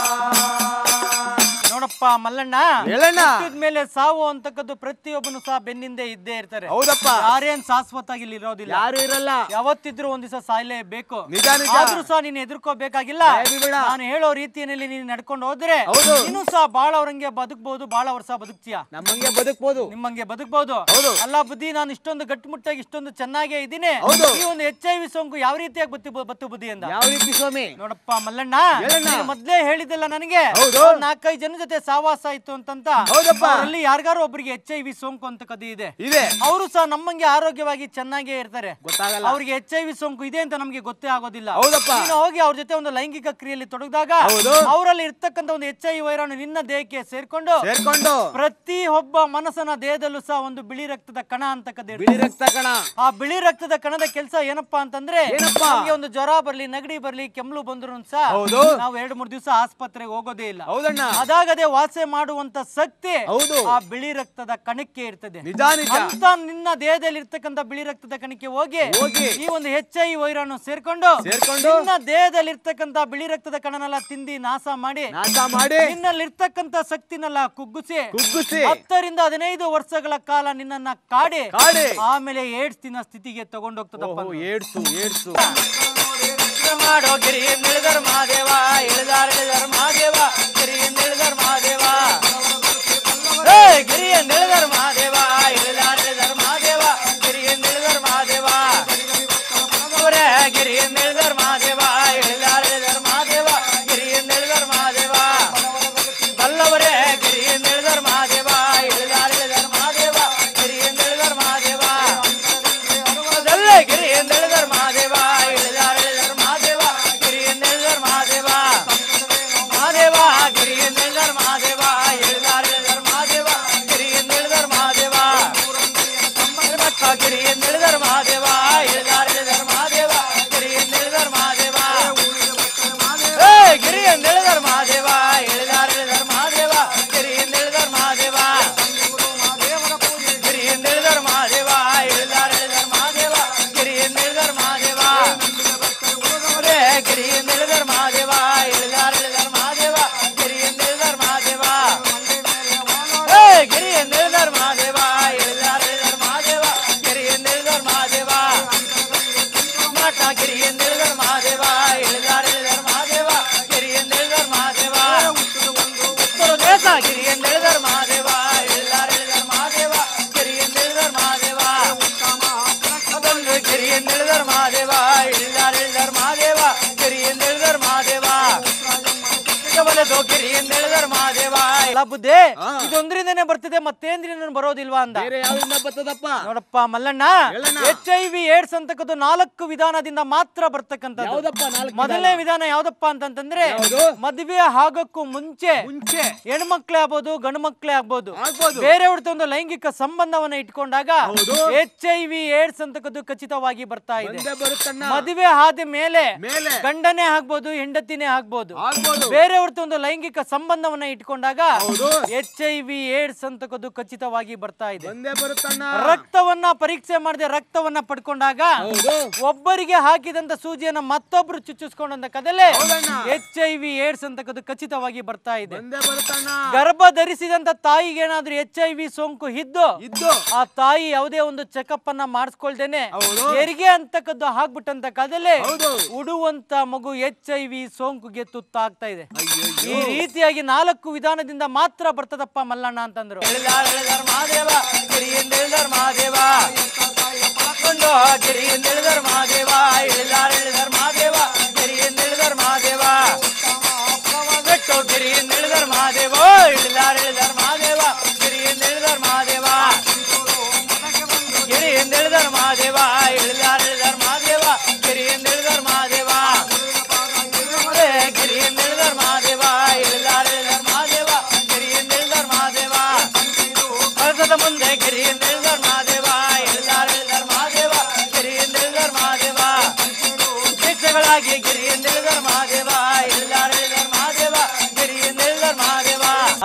ನೋಡಪ್ಪ ಮಲ್ಲಣ್ಣ ಹೇಳಣ್ಣ ಮೇಲೆ ಸಾವು ಅಂತಕ್ಕದ್ದು ಪ್ರತಿಯೊಬ್ಬನು ಸಹ ಬೆನ್ನಿಂದೆ ಇದ್ದೇ ಇರ್ತಾರೆ ಹೌದಪ್ಪ ಯಾರೇನ್ ಶಾಶ್ವತವಾಗಿ ಇಲ್ಲಿ ಇರೋದಿಲ್ಲ ಯಾರು ಇರಲ್ಲ ಯಾವತ್ತಿದ್ರು ಒಂದ್ ದಿವಸ ಸಾಯ್ಲೇಬೇಕು ನಿಜ ನಿಜ ಆದ್ರೂ ಸಹ ನೀನು ಎದುರ್ಕೋಬೇಕಾಗಿಲ್ಲ ಭಯಬಿಡ. ನಾನು ಹೇಳೋ ರೀತಿಯಲ್ಲಿ ನೀನು ನಡ್ಕೊಂಡು ಹೋದ್ರೆ ಹೌದು. ನೀನು ಸಹ ಬಾಳ ಅವ್ರಂಗೆ ಬದುಕ್ಬಹುದು ಬಾಳ ವರ್ಷ ಬದುಕ್ತೀಯ ನಮ್ಮಂಗೆ ಬದುಕ್ಬೋದು ನಿಮ್ಮಂಗೆ ಬದುಕ್ಬಹುದು ಹೌದು. ಅಲ್ಲ ಬುದ್ಧಿ ನಾನು ಇಷ್ಟೊಂದು ಗಟ್ಟಿಮುಟ್ಟಾಗಿ ಇಷ್ಟೊಂದು ಚೆನ್ನಾಗೇ ಇದ್ದೀನಿ ಹೌದು. ಈ ಒಂದು ಎಚ್ ಐ ವಿ ಸೋಂಕು ಯಾವ ರೀತಿಯಾಗಿ ಬತ್ತಿ ಬತ್ತು ಬುದ್ಧಿ ಅಂತ ಯಾವ ರೀತಿ ಸ್ವಾಮಿ ನೋಡಪ್ಪ ಮಲ್ಲಣ್ಣ ಹೇಳಣ್ಣ. ನೀನು ಮೊದ್ಲೇ ಹೇಳಿದ್ದಲ್ಲ ನನಗೆ ಹೌದು. ಒಂದ್ ನಾಲ್ಕೈದು ಜನ ಜೊತೆ ಸಾವಾಸ ಆಯ್ತು ಅಂತಂತ ಹೌದಪ್ಪ. ಅವರಲ್ಲಿ ಯಾರಿಗಾರು ಒಬ್ರಿಗೆ ಎಚ್ ಐ ವಿ ಸೋಂಕು ಅಂತ ಕದಿ ಇದೆ ಇದೆ ಅವರು ಸಹ ನಮ್ಮಂಗೆ ಆರೋಗ್ಯವಾಗಿ ಚೆನ್ನಾಗೇ ಇರ್ತಾರೆ ಗೊತ್ತಾಗಲ್ಲ ಅವ್ರಿಗೆ ಎಚ್ ಐ ವಿ ಸೋಂಕು ಇದೆ ಅಂತ ನಮ್ಗೆ ಗೊತ್ತೇ ಆಗೋದಿಲ್ಲ ಹೌದಪ್ಪ. ನೀನು ಹೋಗಿ ಅವ್ರ ಜೊತೆ ಒಂದು ಲೈಂಗಿಕ ಕ್ರಿಯೆಯಲ್ಲಿ ತೊಡಗಿದಾಗ ಹೌದು. ಅವರಲ್ಲಿ ಇರ್ತಕ್ಕಂಥ ಒಂದು ಎಚ್ ಐ ವೈರಾಣು ನಿನ್ನ ದೇಹಕ್ಕೆ ಸೇರ್ಕೊಂಡು ಸೇರ್ಕೊಂಡು ಪ್ರತಿ ಒಬ್ಬ ಮನಸ್ಸನ ದೇಹದಲ್ಲೂ ಸಹ ಒಂದು ಬಿಳಿ ರಕ್ತದ ಕಣ ಅಂತ ಬಿಳಿ ರಕ್ತ ಕಣ ಆ ಬಿಳಿ ರಕ್ತದ ಕಣದ ಕೆಲಸ ಏನಪ್ಪಾ ಅಂತಂದ್ರೆ ಏನಪ್ಪ? ನಮ್ಗೆ ಒಂದು ಜ್ವರ ಬರ್ಲಿ ನೆಗಡಿ ಬರ್ಲಿ ಕೆಮ್ಲು ಬಂದ್ರು ಸಹ ಹೌದು. ನಾವು ಎರಡು ಮೂರು ದಿವಸ ಆಸ್ಪತ್ರೆಗೆ ಹೋಗೋದೇ ಇಲ್ಲ ಹೌದಣ್ಣ ಅದಾಗದೆ ವಾಸೆ ಮಾಡುವಂತ ಶಕ್ತಿ ಹೌದು. ಆ ಬಿಳಿ ರಕ್ತದ ಕಣಕ್ಕೆ ಇರ್ತದೆ ನಿಜ ನಿಜ ಅಂತ ನಿನ್ನ ದೇಹದಲ್ಲಿ ಇರ್ತಕ್ಕಂಥ ಬಿಳಿ ರಕ್ತದ ಕಣಕ್ಕೆ ಹೋಗಿ ಹೋಗಿ. ಈ ಒಂದು ಎಚ್ ಐ ವೈರಾಣು ಸೇರ್ಕೊಂಡು ಸೇರ್ಕೊಂಡು ನಿನ್ನ ದೇಹದಲ್ಲಿ ಇರ್ತಕ್ಕಂಥ ಬಿಳಿ ರಕ್ತದ ಕಣನೆಲ್ಲ ತಿಂದಿ ನಾಶ ಮಾಡಿ ನಾಶ ಮಾಡಿ ನಿನ್ನಲ್ಲಿ ಇರ್ತಕ್ಕಂಥ ಶಕ್ತಿನೆಲ್ಲ ಕುಗ್ಗಿಸಿ ಕುಗ್ಗಿಸಿ ಹತ್ತರಿಂದ ಹದಿನೈದು ವರ್ಷಗಳ ಕಾಲ ನಿನ್ನನ್ನ ಕಾಡಿ ಕಾಡಿ ಆಮೇಲೆ ಏಡ್ಸ್ ದಿನ ಸ್ಥಿತಿಗೆ ತಗೊಂಡೋಗ್ತದಪ್ಪ ಓಹೋ ಏಡ್ಸು ಏಡ್ಸು ಮಾಡೋ ಗಿರಿ ನಿಳಿದರ ಮಹಾದೇವ ಇಳಿದಾರ ಇಳಿದಾರ ಮಹಾದೇವ ಗಿರಿ ನಿಳಿದರ ಮಹಾದೇವ ಏ ಗಿರಿಯ ನಿಳಿದರ ಮಹಾದೇವ ಇಳಿದಾರ ಇಳಿದಾರ ಮಹಾದೇವ ಗಿರಿಯ ನಿಳಿದರ ಮಹಾದೇವ ಅವರೇ ಗಿರಿಯ ನಿಳಿದರ ಮಹಾದೇವ ಇಳಿದಾರ ಇಳಿದಾರ ಮಹಾದೇವ ಗಿರಿಯ ನಿಳಿದರ ಮಹಾದೇವ ಬಲ್ಲವರೇ ಗಿರಿಯ ನಿಳಿದರ ಮಹಾದೇವ ಇಳಿದಾರ ಇಳಿದಾರ ಮಹಾದೇವ ಗಿರಿಯ ನಿಳಿದರ ಮಹಾದೇವ ಅದಲ್ಲೇ ಗಿರಿ ಎಂದೆಳೆದರ್ ಮಹಾದೇವ ಇಳಿದಾರ ಇಳಿದಾರ ಮಹಾದೇವ ಗಿರಿ ಎಂದೆಳೆದರ್ ಮಹಾದೇವ ಮಹಾದೇವ ಗಿರಿ ಎಂದೆಳೆದರ್ ಮಹಾದೇವ ಇಳಿದಾರ ಇಳಿದಾರ ಮಹಾದೇವ ಗಿರಿ ಎಂದೆಳೆದರ್ ಮಹಾದೇವ ಮಕ್ಕ ಗಿರಿ ಎಂದೆಳೆದರ್ ಮಹಾದೇವ ಇಳಿದಾರ ಇಳಿದಾರ ಮಹಾದೇವ ಗಿರಿ ಎಂದೆಳೆದರ್ ಮಹಾದೇವ ಏ ಗಿರಿ ಎಂದೆಳೆದರ್ ಮಹಾದೇವ ಇಳಿದಾರ ಇಳಿದಾರ ಮಹಾದೇವ ಗಿರಿ ಎಂದೆಳೆದರ್ ಮಹಾದೇವ ಗಿರಿ ಎಂದೆಳೆದರ್ ಮಹಾದೇವ ಇಳಿದಾರ ಇಳಿದಾರ ಮಹಾದೇವ ಗಿರಿ ಎಂದೆಳೆದರ್ ಮಹಾದೇವ ಅವರೇ ಗಿರಿ ಎಂದೆಳೆದರ್ ಮಹಾದೇವ ಇಳಿದಾರ ಇಳಿದಾರ ಮಹಾದೇವ ಗಿರಿ ಎಂದೆಳೆದರ್ ಮಹಾದೇವ ಏ ಗಿರಿ ಎಂದೆಳೆದರ್ ಮಹಾದೇವ ಇಳಿದಾರ ಇಳಿದಾರ ಮಹಾದೇವ ಗಿರಿ ಎಂದೆಳೆದರ್ ಮಹಾದೇವ ಮಾಟ ಗಿರಿ ಎಂದೆಳೆದರ್ ಮಹಾದೇವ ಇಳಿದಾರ ಇಳಿದಾರ ಮಹಾದೇವ ಗಿರಿ ಎಂದೆಳೆದರ್ ಮಹಾದೇವ ಉತ್ತರ ದೇಶ ಗಿರಿ ಎಂದೆಳೆದರ್ ಮಹಾದೇವ ಇಳಿದಾರ ಇಳಿದಾರ ಮಹಾದೇವ ಗಿರಿ ಎಂದೆಳೆದರ್ ಮಹಾದೇವ ಅದೊಂದು ಗಿರಿ ಎಂದೆಳೆದರ್ ಮಹಾದೇವ ಇಳಿದಾರ ಇಳಿದಾರ ಮಹಾದೇವ ಗಿರಿ ಎಂದೆಳೆದರ್ ಮಹಾದೇವ ಬಲದು ಗಿರಿ ಎಂದೆಳೆದರ್ ಮಹಾದೇವ ಎಲ್ಲ ಬುದ್ಧಿ ಇದೊಂದ್ರಿಂದನೇ ಬರ್ತಿದೆ ಮತ್ತೇಂದ್ರಿಂದ ಬರೋದಿಲ್ವಾ ಅಂದ ಬೇರೆ ಯಾವ್ದಿಂದ ಬರ್ತದಪ್ಪ ನೋಡಪ್ಪ ಮಲ್ಲಣ್ಣ ಹೇಳಣ್ಣ. ಎಚ್ ಐ ವಿ ಏಡ್ಸ್ ಅಂತಕ್ಕದ್ದು ನಾಲ್ಕು ವಿಧಾನದಿಂದ ಮಾತ್ರ ಬರ್ತಕ್ಕಂಥದ್ದು ಯಾವ್ದಪ್ಪ ನಾಲ್ಕು ಮೊದಲನೇ ವಿಧಾನ ಯಾವ್ದಪ್ಪ ಅಂತಂತಂದ್ರೆ ಯಾವ್ದು? ಮದ್ವೆ ಆಗೋಕ್ಕೂ ಮುಂಚೆ ಮುಂಚೆ ಹೆಣ್ಮಕ್ಳೇ ಆಗ್ಬೋದು ಗಂಡು ಮಕ್ಳೇ ಆಗ್ಬೋದು ಆಗ್ಬೋದು. ಬೇರೆಯವ್ರ ಒಂದು ಲೈಂಗಿಕ ಸಂಬಂಧವನ್ನ ಇಟ್ಕೊಂಡಾಗ ಹೌದು. ಎಚ್ ಐ ವಿ ಏಡ್ಸ್ ಅಂತಕ್ಕದ್ದು ಖಚಿತವಾಗಿ ಬರ್ತಾ ಇದೆ ಬಂದೇ ಬರುತ್ತಣ್ಣ ಮದುವೆ ಆದ ಮೇಲೆ ಮೇಲೆ ಗಂಡನೇ ಆಗ್ಬೋದು ಹೆಂಡತಿನೇ ಆಗ್ಬೋದು ಆಗ್ಬೋದು ಬೇರೆಯವ್ರ ಒಂದು ಲೈಂಗಿಕ ಸಂಬಂಧವನ್ನ ಇಟ್ಕೊಂಡಾಗ ಹೌದು. ಎಚ್ ಐ ವಿ ಏಡ್ಸ್ ಅಂತಕ್ಕದ್ದು ಖಚಿತವಾಗಿ ಬರ್ತಾ ಇದೆ ಬಂದೇ ಬರುತ್ತಣ್ಣ ರಕ್ತವನ್ನ ಪರೀಕ್ಷೆ ಮಾಡದೆ ರಕ್ತವನ್ನ ಪಡ್ಕೊಂಡಾಗ ಹೌದು ಒಬ್ಬರಿಗೆ ಹಾಕಿದಂತ ಸೂಜಿಯನ್ನ ಮತ್ತೊಬ್ರು ಚುಚ್ಚಿಸ್ಕೊಂಡಂತ ಕದಲೆ ಹೌದಣ್ಣ. ಎಚ್ ಐ ವಿ ಏಡ್ಸ್ ಅಂತಕ್ಕದ್ದು ಖಚಿತವಾಗಿ ಬರ್ತಾ ಇದೆ ಬಂದೇ ಬರುತ್ತಣ್ಣ ಗರ್ಭ ಧರಿಸಿದಂತ ತಾಯಿಗೆ ಏನಾದ್ರೂ ಎಚ್ ಐ ವಿ ಸೋಂಕು ಇದ್ದು ಇದ್ದು ಆ ತಾಯಿ ಯಾವುದೇ ಒಂದು ಚೆಕಪ್ ಅನ್ನ ಮಾಡಿಸ್ಕೊಳ್ದೇನೆ ಹೌದು. ಹೆರಿಗೆ ಅಂತಕ್ಕದ್ದು ಹಾಕ್ಬಿಟ್ಟಂತ ಕದಲೆ ಹೌದು. ಉಡುವಂತ ಮಗು ಎಚ್ ಐ ವಿ ಸೋಂಕುಗೆ ತುತ್ತಾಗ್ತಾ ಇದೆ ಈ ರೀತಿಯಾಗಿ ನಾಲ್ಕು ವಿಧಾನದಿಂದ ಮಾತ್ರ ಬರ್ತದಪ್ಪ ಮಲ್ಲಣ್ಣ ಅಂತಂದ್ರು ಎಳೆದಾರ್ ಎಳೆದಾರ್ ಮಹಾದೇವ ಗಿರಿಯಿಂದ ಎಳೆದಾರ್ ಮಹಾದೇವ ಕೊಂಡು ಗಿರಿಯಿಂದ ಎಳೆದಾರ್ ಮಹಾದೇವ ಎಳೆದಾರ್ ಎಳೆದಾರ್ ಮಹಾದೇವ ಗಿರಿಯಿಂದ ಎಳೆದಾರ್ ಮಹಾದೇವ ಬೆಟ್ಟು ಗಿರಿಯಿಂದ ಎಳೆದಾರ್ ಮಹಾದೇವ ಎಳೆದಾರ್ ಎಳೆದಾರ್ ಮಹಾದೇವ ಗಿರಿಯಿಂದ ಎಳೆದಾರ್ ಮಹಾದೇವ ಗಿರಿಯಿಂದ ಎಳೆದಾರ್ ಮಹಾದೇವ ಎಳೆದಾರ್ ಎಳೆದಾರ್ ಮಹಾದೇವ ಗಿರಿಯಿಂದ ಎಳೆದಾರ್ ಮಹಾದೇವ ಗಿರಿಯಿಂದ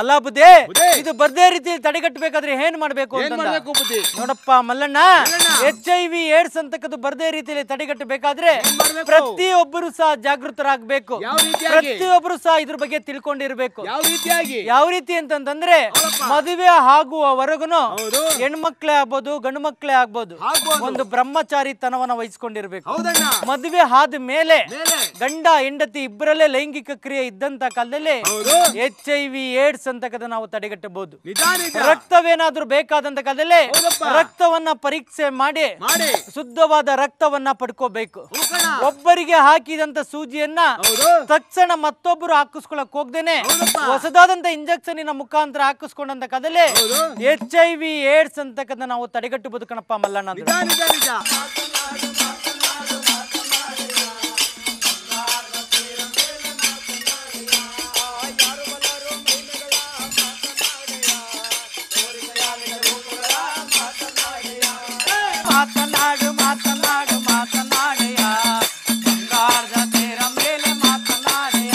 ಅಲ್ಲ ಬುದ್ಧಿ ಬುದ್ಧಿ. ಇದು ಬರ್ದೇ ರೀತಿಯಲ್ಲಿ ತಡೆಗಟ್ಟಬೇಕಾದ್ರೆ ಏನ್ ಮಾಡ್ಬೇಕು ಏನ್ ಅಂತಂದ. ಮಾಡ್ಬೇಕು ಬುದ್ಧಿ ನೋಡಪ್ಪ ಮಲ್ಲಣ್ಣ ಎಚ್ ಐ ವಿ ಏಡ್ಸ್ ಅಂತಕ್ಕದ್ದು ಬರ್ದೇ ರೀತಿಯಲ್ಲಿ ತಡೆಗಟ್ಟಬೇಕಾದ್ರೆ ಮಾಡ್ಬೇಕು? ಪ್ರತಿಯೊಬ್ಬರು ಸಹ ಜಾಗೃತರಾಗಬೇಕು ಯಾವ ರೀತಿಯಾಗಿ? ಪ್ರತಿಯೊಬ್ಬರು ಸಹ ಇದ್ರ ಬಗ್ಗೆ ತಿಳ್ಕೊಂಡಿರ್ಬೇಕು ಯಾವ ರೀತಿಯಾಗಿ ಯಾವ ರೀತಿ ಅಂತಂತಂದ್ರೆ ಮದುವೆ ಆಗುವವರೆಗುನು ಹೌದು. ಹೆಣ್ಮಕ್ಳೇ ಆಗ್ಬೋದು ಗಂಡು ಮಕ್ಳೇ ಆಗ್ಬೋದು ಆಗ್ಬೋದು. ಒಂದು ಬ್ರಹ್ಮಚಾರಿತನವನ್ನ ವಹಿಸ್ಕೊಂಡಿರ್ಬೇಕು ಹೌದಣ್ಣ ಮದುವೆ ಆದ ಮೇಲೆ ಮೇಲೆ ಗಂಡ ಹೆಂಡತಿ ಇಬ್ಬರಲ್ಲೇ ಲೈಂಗಿಕ ಕ್ರಿಯೆ ಇದ್ದಂತ ಕಾಲದಲ್ಲಿ ಹೌದು ಎಚ್ ಐ ವಿ ಏಡ್ಸ್ ಅಂತಕ್ಕದ ನಾವು ತಡೆಗಟ್ಟಬಹುದು ನಿಜ ನಿಜ ರಕ್ತವೇನಾದ್ರೂ ಬೇಕಾದಂತ ಕಾಲದಲ್ಲಿ ಹೌದಪ್ಪ. ರಕ್ತವನ್ನ ಪರೀಕ್ಷೆ ಮಾಡಿ ಮಾಡಿ ಶುದ್ಧವಾದ ರಕ್ತವನ್ನ ಪಡ್ಕೋಬೇಕು ಹೋಗೋಣ ಒಬ್ಬರಿಗೆ ಹಾಕಿದಂತ ಸೂಜಿಯನ್ನ ಹೌದು ತಕ್ಷಣ ಮತ್ತೊಬ್ಬರು ಹಾಕಿಸ್ಕೊಳಕ್ ಹೋಗ್ದೇನೆ ಹೌದಪ್ಪ. ಹೊಸದಾದಂತ ಇಂಜೆಕ್ಷನ್ ಮುಖಾಂತರ ಹಾಕಿಸ್ಕೊಂಡಂತ ಕದಲೆ ಹೌದು. ಎಚ್ ಐ ವಿ ಏಡ್ಸ್ ಅಂತಕ್ಕದ ನಾವು ತಡೆಗಟ್ಟಬಹುದು ಕಣಪ್ಪ ಮಲ್ಲಣ್ಣ ಅಂದ್ರೆ. ನಿಜ ನಿಜ ನಿಜ ಮಾತನಾಡು ಮಾತನಾಡು ಮಾತನಾಡೆಯ ಬಂಗಾರದ ತೇರ ಮೇಲೆ ಮಾತನಾಡೆಯ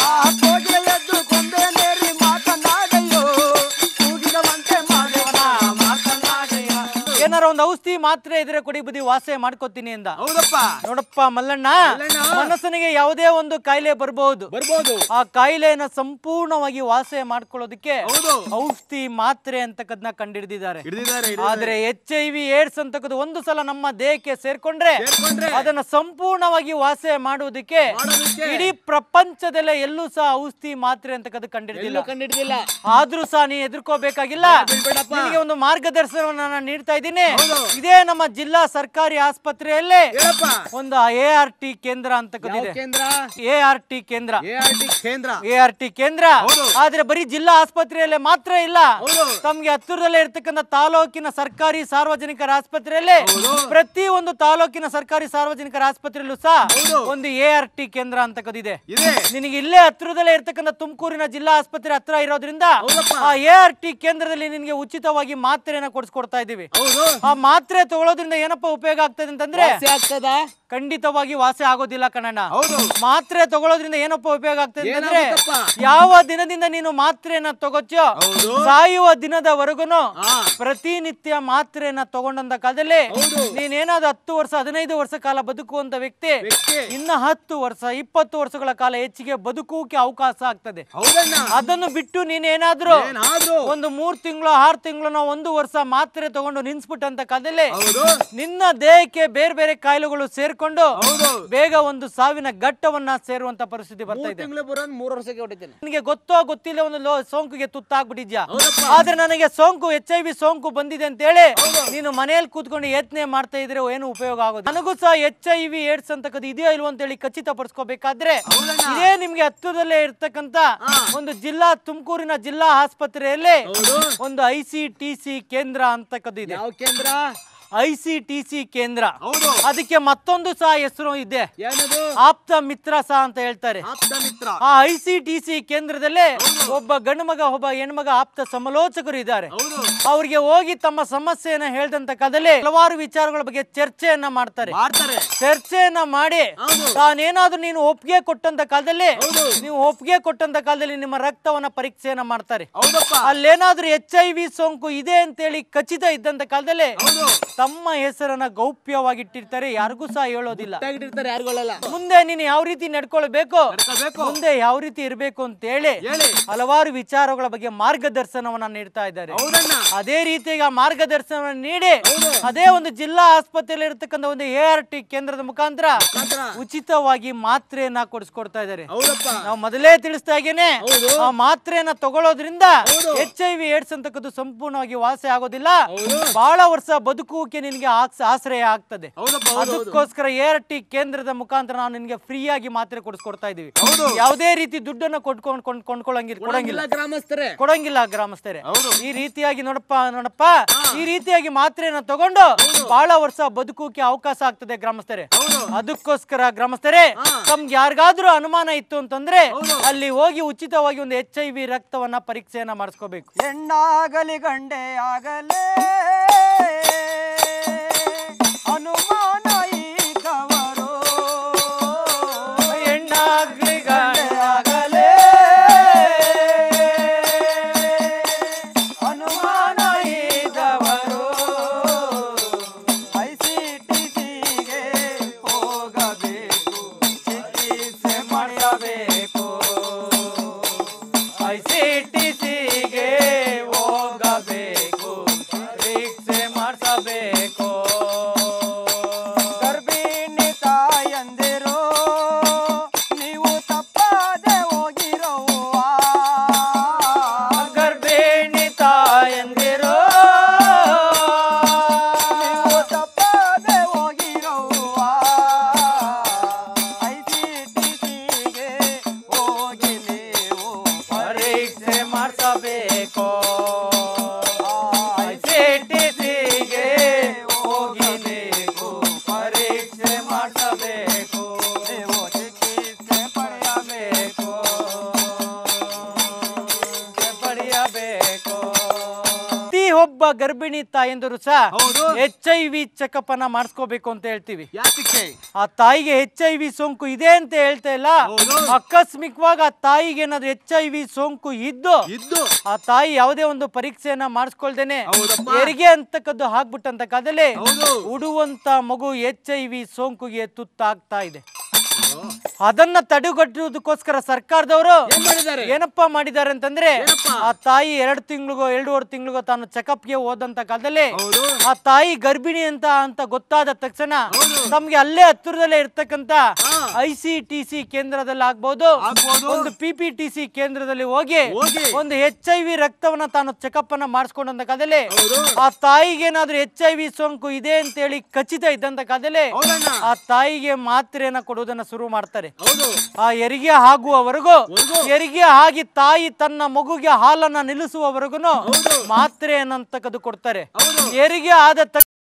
ಎದ್ದು ಕೊಂದೇನೇರಿ ಮಾತನಾಡೆಯೋ ಕೂಗಿದವಂತೆ ಮಾಡೋಣ ಮಾತನಾಡೆಯ ಏನಾರ ಒಂದು ಔಷಧಿ ಮಾತ್ರ ಇದ್ರೆ ಕೊಡಿ ಬುದ್ಧಿ ವಾಸೆ ಮಾಡ್ಕೋತೀನಿ ಅಂದ ಹೌದಪ್ಪ ನೋಡಪ್ಪ ಮಲ್ಲಣ್ಣ ಮಲ್ಲಣ್ಣ. ಮನಸ್ಸನಿಗೆ ಯಾವುದೇ ಒಂದು ಕಾಯಿಲೆ ಬರಬಹುದು ಬರ್ಬೋದು ಆ ಕಾಯಿಲೆಯನ್ನ ಸಂಪೂರ್ಣವಾಗಿ ವಾಸೆ ಮಾಡ್ಕೊಳ್ಳೋದಕ್ಕೆ ಹೌದು ಔಷಧಿ ಮಾತ್ರೆ ಅಂತಕ್ಕದ್ನ ಕಂಡಿಡಿದಿದ್ದಾರೆ ಹಿಡಿದಿದ್ದಾರೆ ಆದ್ರೆ ಎಚ್ ಐ ವಿ ಏಡ್ಸ್ ಅಂತಕ್ಕದ್ದು ಒಂದು ಸಲ ನಮ್ಮ ದೇಹಕ್ಕೆ ಸೇರ್ಕೊಂಡ್ರೆ ಸೇರ್ಕೊಂಡ್ರೆ ಅದನ್ನ ಸಂಪೂರ್ಣವಾಗಿ ವಾಸೆ ಮಾಡುವುದಕ್ಕೆ ಮಾಡೋದಕ್ಕೆ ಇಡೀ ಪ್ರಪಂಚದಲ್ಲೇ ಎಲ್ಲೂ ಸಹ ಔಷಧಿ ಮಾತ್ರೆ ಅಂತಕ್ಕದ್ದು ಕಂಡಿಡಿದಿಲ್ಲ ಎಲ್ಲೂ ಕಂಡಿಡ್ದಿಲ್ಲ ಆದ್ರೂ ಸಹ ನೀ ಎದುರ್ಕೋಬೇಕಾಗಿಲ್ಲ ಬಿಡ್ಬೇಡಪ್ಪ. ನಿನಗೆ ಒಂದು ಮಾರ್ಗದರ್ಶನವನ್ನ ನಾನು ನೀಡ್ತಾ ಇದ್ದೀನಿ ಹೌದು. ಇದೇ ನಮ್ಮ ಜಿಲ್ಲಾ ಸರ್ಕಾರಿ ಆಸ್ಪತ್ರೆಯಲ್ಲೇ ಹೇಳಪ್ಪ ಒಂದು ಎ ಆರ್ ಟಿ ಕೇಂದ್ರ ಯಾವ ಅಂತಕ್ಕದಿದೆ ಕೇಂದ್ರ ಎ ಆರ್ ಟಿ ಕೇಂದ್ರ ಎ ಆರ್ ಟಿ ಕೇಂದ್ರ ಎ ಆರ್ ಟಿ ಕೇಂದ್ರ ಹೌದು. ಆದ್ರೆ ಬರೀ ಜಿಲ್ಲಾ ಆಸ್ಪತ್ರೆಯಲ್ಲೇ ಮಾತ್ರ ಇಲ್ಲ ಹೌದು. ತಮ್ಗೆ ಹತ್ತಿರದಲ್ಲೇ ಇರ್ತಕ್ಕಂಥ ತಾಲೂಕಿನ ಸರ್ಕಾರಿ ಸಾರ್ವಜನಿಕರ ಆಸ್ಪತ್ರೆಯಲ್ಲೇ ಹೌದು. ಪ್ರತಿ ಒಂದು ತಾಲೂಕಿನ ಸರ್ಕಾರಿ ಸಾರ್ವಜನಿಕರ ಆಸ್ಪತ್ರೆಯಲ್ಲೂ ಸಹ ಹೌದು. ಒಂದು ಎ ಆರ್ ಟಿ ಕೇಂದ್ರ ಅಂತಕ್ಕದಿದೆ ಇದೆ ನಿನಗೆ ಇಲ್ಲೇ ಹತ್ತಿರದಲ್ಲೇ ಇರ್ತಕ್ಕಂಥ ತುಮಕೂರಿನ ಜಿಲ್ಲಾ ಆಸ್ಪತ್ರೆ ಹತ್ರ ಇರೋದ್ರಿಂದ ಹೌದಪ್ಪ. ಆ ಎ ಆರ್ ಟಿ ಕೇಂದ್ರದಲ್ಲಿ ನಿನಗೆ ಉಚಿತವಾಗಿ ಮಾತ್ರೆಯನ್ನ ಕೊಡಿಸ್ಕೊಡ್ತಾ ಇದೀವಿ ಹೌದು ಆ ಮಾತ್ರೆ ತಗೊಳ್ಳೋದ್ರಿಂದ ಏನಪ್ಪ ಉಪಯೋಗ ಆಗ್ತದೆ ಅಂತಂದ್ರೆ ವಾಸಿ ಆಗ್ತದ ಖಂಡಿತವಾಗಿ ವಾಸಿ ಆಗೋದಿಲ್ಲ ಕಣಣ್ಣ ಹೌದು ಮಾತ್ರೆ ತಗೊಳ್ಳೋದ್ರಿಂದ ಏನಪ್ಪ ಉಪಯೋಗ ಆಗ್ತದೆ ಅಂತಂದ್ರೆ ಏನಾಗುತ್ತಪ್ಪ? ಯಾವ ದಿನದಿಂದ ನೀನು ಮಾತ್ರೆಯನ್ನ ತಗೋಚ್ಯೋ ಹೌದು. ಸಾಯುವ ದಿನದವರೆಗುನು ಹಾ. ಪ್ರತಿನಿತ್ಯ ಮಾತ್ರೆಯನ್ನ ತಗೊಂಡಂತ ಕಾಲದಲ್ಲಿ ಹೌದು. ನೀನೇನಾದ್ರು ಹತ್ತು ವರ್ಷ ಹದಿನೈದು ವರ್ಷ ಕಾಲ ಬದುಕುವಂತ ವ್ಯಕ್ತಿ ವ್ಯಕ್ತಿ ಇನ್ನ ಹತ್ತು ವರ್ಷ ಇಪ್ಪತ್ತು ವರ್ಷಗಳ ಕಾಲ ಹೆಚ್ಚಿಗೆ ಬದುಕುವುಕೆ ಅವಕಾಶ ಆಗ್ತದೆ ಹೌದಣ್ಣ ಅದನ್ನು ಬಿಟ್ಟು ನೀನೇನಾದ್ರೂ ಏನಾದ್ರು ಒಂದು ಮೂರ್ ತಿಂಗಳು ಆರು ತಿಂಗಳು ಒಂದು ವರ್ಷ ಮಾತ್ರೆ ತಗೊಂಡು ನಿನ್ಸ್ಬಿಟ್ಟಂತ ಕಾಲದಲ್ಲಿ ಹೌದು ನಿನ್ನ ದೇಹಕ್ಕೆ ಬೇರೆ ಬೇರೆ ಕಾಯಿಲೆಗಳು ಸೇರ್ಕೊಂಡು ಹೌದು ಬೇಗ ಒಂದು ಸಾವಿನ ಘಟ್ಟವನ್ನ ಸೇರುವಂತ ಪರಿಸ್ಥಿತಿ ಬರ್ತಾ ಮೂರ್ ಇದೆ ತಿಂಗಳು ಬರೋನ್ ಮೂರ್ ವರ್ಷಕ್ಕೆ ಹೊಡಿತೇನೆ ನಿನಗೆ ಗೊತ್ತೋ ಗೊತ್ತಿಲ್ಲ ಒಂದು ಲೋ ಸೋಂಕಿಗೆ ತುತ್ತಾಗ್ಬಿಟ್ಟಿದ್ಯಾ ಹೌದಪ್ಪ. ಆದ್ರೆ ನನಗೆ ಸೋಂಕು ಎಚ್ ಐ ವಿ ಸೋಂಕು ಬಂದಿದೆ ಅಂತ ಹೇಳಿ ನೀನು ಮನೆಯಲ್ಲಿ ಕೂತ್ಕೊಂಡು ಯತ್ನೆ ಮಾಡ್ತಾ ಇದ್ರೆ ಏನು ಉಪಯೋಗ ಆಗೋದು ನನಗೂ ಸಹ ಎಚ್ ಐ ವಿ ಏಡ್ಸ್ ಅಂತಕ್ಕದ್ದು ಇದೆಯೋ ಇಲ್ವೋ ಅಂತ ಹೇಳಿ ಖಚಿತಪಡಿಸ್ಕೋಬೇಕಾದ್ರೆ ಇದೇ ನಿಮ್ಗೆ ಹತ್ತಿರದಲ್ಲೇ ಇರ್ತಕ್ಕಂತ ಒಂದು ಜಿಲ್ಲಾ ತುಮಕೂರಿನ ಜಿಲ್ಲಾ ಆಸ್ಪತ್ರೆಯಲ್ಲಿ ಹೌದು ಒಂದು ಐ ಸಿ ಟಿ ಸಿ ಕೇಂದ್ರ ಅಂತಕ್ಕದ್ದು ಇದೆ ಯಾವ ಕೇಂದ್ರ ಐ ಸಿ ಟಿ ಸಿ ಕೇಂದ್ರ ಹೌದು ಅದಕ್ಕೆ ಮತ್ತೊಂದು ಸಹ ಹೆಸರು ಇದೆ ಏನದು ಆಪ್ತ ಮಿತ್ರ ಸಹ ಅಂತ ಹೇಳ್ತಾರೆ ಆಪ್ತ ಮಿತ್ರ ಆ ಐ ಸಿ ಟಿ ಸಿ ಕೇಂದ್ರದಲ್ಲೇ ಒಬ್ಬ ಗಂಡು ಮಗ ಒಬ್ಬ ಹೆಣ್ಮಗ ಆಪ್ತ ಸಮಾಲೋಚಕರು ಇದ್ದಾರೆ ಹೌದು ಅವ್ರಿಗೆ ಹೋಗಿ ತಮ್ಮ ಸಮಸ್ಯೆಯನ್ನ ಹೇಳ್ದಂತ ಕದಲೆ ಹಲವಾರು ವಿಚಾರಗಳ ಬಗ್ಗೆ ಚರ್ಚೆಯನ್ನ ಮಾಡ್ತಾರೆ ಮಾಡ್ತಾರೆ ಚರ್ಚೆಯನ್ನ ಮಾಡಿ ಹೌದು. ತಾನೇನಾದ್ರೂ ನೀನು ಒಪ್ಪಿಗೆ ಕೊಟ್ಟಂತ ಕಾಲದಲ್ಲಿ ಹೌದು. ನೀವು ಒಪ್ಪಿಗೆ ಕೊಟ್ಟಂತ ಕಾಲದಲ್ಲಿ ನಿಮ್ಮ ರಕ್ತವನ್ನ ಪರೀಕ್ಷೆಯನ್ನ ಮಾಡ್ತಾರೆ ಹೌದಪ್ಪ ಅಲ್ಲೇನಾದ್ರೂ ಎಚ್ ಐ ವಿ ಸೋಂಕು ಇದೆ ಅಂತೇಳಿ ಖಚಿತ ಇದ್ದಂತ ಕಾಲದಲ್ಲಿ ಹೌದು ತಮ್ಮ ಹೆಸರನ್ನ ಗೌಪ್ಯವಾಗಿಟ್ಟಿರ್ತಾರೆ ಯಾರಿಗೂ ಸಹ ಹೇಳೋದಿಲ್ಲ ಇಟ್ಟಿರ್ತಾರೆ ಯಾರಿಗೊಳ್ಳಲ್ಲ ಮುಂದೆ ನೀನು ಯಾವ ರೀತಿ ನಡ್ಕೊಳ್ಬೇಕು ನಡ್ಕೊಳ್ಬೇಕು. ಮುಂದೆ ಯಾವ ರೀತಿ ಇರಬೇಕು ಅಂತ ಹೇಳಿ ಹೇಳಿ ಹಲವಾರು ವಿಚಾರಗಳ ಬಗ್ಗೆ ಮಾರ್ಗದರ್ಶನವನ್ನ ನೀಡ್ತಾ ಇದ್ದಾರೆ ಹೌದಣ್ಣ ಅದೇ ರೀತಿಯಾಗಿ ಆ ಮಾರ್ಗದರ್ಶನವನ್ನು ನೀಡಿ ಹೌದು. ಅದೇ ಒಂದು ಜಿಲ್ಲಾ ಆಸ್ಪತ್ರೆಯಲ್ಲಿ ಇರತಕ್ಕಂತ ಒಂದು ಎ ಆರ್ ಟಿ ಕೇಂದ್ರದ ಮುಖಾಂತರ ಮಾತ್ರ ಉಚಿತವಾಗಿ ಮಾತ್ರೆಯನ್ನ ಕೊಡಿಸ್ಕೊಡ್ತಾ ಇದ್ದಾರೆ ಹೌದಪ್ಪ ನಾವು ಮೊದಲೇ ತಿಳಿಸ್ತಾ ಹಾಗೇನೆ ಹೌದು. ಆ ಮಾತ್ರೆಯನ್ನ ತಗೊಳ್ಳೋದ್ರಿಂದ ಹೌದು. ಎಚ್ ಐ ವಿ ಏಡ್ಸ್ ಅಂತಕ್ಕದ್ದು ಸಂಪೂರ್ಣವಾಗಿ ವಾಸಿ ಆಗೋದಿಲ್ಲ ಹೌದು. ಬಹಳ ವರ್ಷ ಬದುಕುವಿಕೆ ನಿನಗೆ ಆಕ್ಸ್- ಆಶ್ರಯ ಆಗ್ತದೆ ಹೌದಪ್ಪ ಹೌದು ಹೌದು ಅದಕ್ಕೋಸ್ಕರ ಎ ಆರ್ ಟಿ ಕೇಂದ್ರದ ಮುಖಾಂತರ ನಾವು ನಿನ್ಗೆ ಫ್ರೀ ಆಗಿ ಮಾತ್ರೆ ಕೊಡಿಸ್ಕೊಡ್ತಾ ಇದೀವಿ ಹೌದು. ಯಾವುದೇ ರೀತಿ ದುಡ್ಡನ್ನ ಕೊಟ್ಕೊಂಡ್ ಕೊಂಡ್- ಕೊಂಡ್ಕೊಳ್ಳಂಗಿಲ್ಲ ಕೊಡಂಗಿಲ್ಲ ಕೊಡಂಗಿಲ್ಲ ಗ್ರಾಮಸ್ಥರೇ ಕೊಡಂಗಿಲ್ಲ ಗ್ರಾಮಸ್ಥರೇ ಹೌದು. ಈ ರೀತಿಯಾಗಿ ನೋಡಪ್ಪ ನೋಡಪ್ಪ ಈ ರೀತಿಯಾಗಿ ಮಾತ್ರೆಯನ್ನ ತಗೊಂಡು ಬಹಳ ವರ್ಷ ಬದುಕೋಕೆ ಅವಕಾಶ ಆಗ್ತದೆ ಗ್ರಾಮಸ್ಥರೇ ಹೌದು. ಅದಕ್ಕೋಸ್ಕರ ಗ್ರಾಮಸ್ಥರೇ ಹಾ. ತಮ್ಗೆ ಯಾರಿಗಾದ್ರೂ ಅನುಮಾನ ಇತ್ತು ಅಂತಂದ್ರೆ ಹೌದು. ಅಲ್ಲಿ ಹೋಗಿ ಉಚಿತವಾಗಿ ಒಂದು ಎಚ್ ಐ ವಿ ರಕ್ತವನ್ನ ಪರೀಕ್ಷೆಯನ್ನ ಮಾಡಿಸ್ಕೋಬೇಕು ಹೆಣ್ಣಾಗಲಿ ಗಂಡೆ ಆಗಲೇ ಅನುಮಾನ ಈತವರು ಹೆಣ್ಣಾಗ್ಲಿ ಗಂಡಾಗಲೇ ಗರ್ಭಿಣಿ ತಾಯಂದರು ಸಹ ಹೌದು. ಎಚ್ ಐ ವಿ ಚೆಕಪ್ ಅನ್ನ ಮಾಡಿಸ್ಕೋಬೇಕು ಅಂತ ಹೇಳ್ತೀವಿ ಯಾತಕ್ಕೆ ಆ ತಾಯಿಗೆ ಎಚ್ ಐ ವಿ ಸೋಂಕು ಇದೆ ಅಂತ ಹೇಳ್ತಾ ಇಲ್ಲ ಹೌದು. ಆಕಸ್ಮಿಕವಾಗಿ ಆ ತಾಯಿಗೆ ಏನಾದ್ರು ಎಚ್ ಐ ವಿ ಸೋಂಕು ಇದ್ದು ಇದ್ದು ಆ ತಾಯಿ ಯಾವುದೇ ಒಂದು ಪರೀಕ್ಷೆಯನ್ನ ಮಾಡಿಸ್ಕೊಳ್ದೇನೆ ಹೌದಪ್ಪ. ಹೆರಿಗೆ ಅಂತಕ್ಕದ್ದು ಹಾಕ್ಬಿಟ್ಟಂತ ಕಾಲದಲ್ಲಿ ಹೌದು. ಉಡುವಂತ ಮಗು ಎಚ್ ಐ ವಿ ಸೋಂಕುಗೆ ತುತ್ತಾಗ್ತಾ ಇದೆ ಅದನ್ನ ತಡೆಗಟ್ಟುವುದಕ್ಕೋಸ್ಕರ ಸರ್ಕಾರದವರು ಏನ್ ಮಾಡಿದ್ದಾರೆ ಏನಪ್ಪಾ ಮಾಡಿದ್ದಾರೆ ಅಂತಂದ್ರೆ ಏನಪ್ಪ? ಆ ತಾಯಿ ಎರಡು ತಿಂಗಳಿಗೋ ಎರಡೂವರೆ ತಿಂಗಳಿಗೋ ತಾನು ಚೆಕಪ್ಗೆ ಹೋದಂತ ಕಾಲದಲ್ಲಿ ಹೌದು ಆ ತಾಯಿ ಗರ್ಭಿಣಿ ಅಂತ ಅಂತ ಗೊತ್ತಾದ ತಕ್ಷಣ ತಮ್ಗೆ ಅಲ್ಲೇ ಹತ್ತಿರದಲ್ಲೇ ಇರ್ತಕ್ಕಂತ ಹಾ. ಐ ಸಿ ಟಿ ಸಿ ಕೇಂದ್ರದಲ್ಲಿ ಆಗ್ಬೋದು ಆಗ್ಬೋದು. ಒಂದು ಪಿ ಪಿ ಟಿ ಸಿ ಕೇಂದ್ರದಲ್ಲಿ ಹೋಗಿ ಹೋಗಿ. ಒಂದು ಎಚ್ ಐ ವಿ ರಕ್ತವನ್ನ ತಾನು ಚೆಕಪ್ ಅನ್ನ ಮಾಡಿಸ್ಕೊಂಡಂತ ಕಾಲದಲ್ಲಿ ಹೌದು. ಆ ತಾಯಿಗೆ ಏನಾದ್ರೂ ಎಚ್ ಐ ವಿ ಸೋಂಕು ಇದೆ ಅಂತ ಹೇಳಿ ಖಚಿತ ಇದ್ದಂತ ಕಾಲದಲ್ಲಿ ಹೌದಣ್ಣ ಆ ತಾಯಿಗೆ ಮಾತ್ರೆಯನ್ನ ಕೊಡುವುದನ್ನ ಶುರು ಮಾಡ್ತಾರೆ ಹೌದು ಆ ಹೆರಿಗೆ ಆಗುವವರೆಗೂ ಹೆರಿಗೆ ಆಗಿ ತಾಯಿ ತನ್ನ ಮಗುಗೆ ಹಾಲನ್ನ ನಿಲ್ಲಿಸುವವರೆಗೂ ಮಾತ್ರೆ ಅನ್ನಂತಕ್ಕದ್ದು ಕೊಡ್ತಾರೆ ಹೌದು. ಹೆರಿಗೆ ಆದ ತಕ್ಷಣ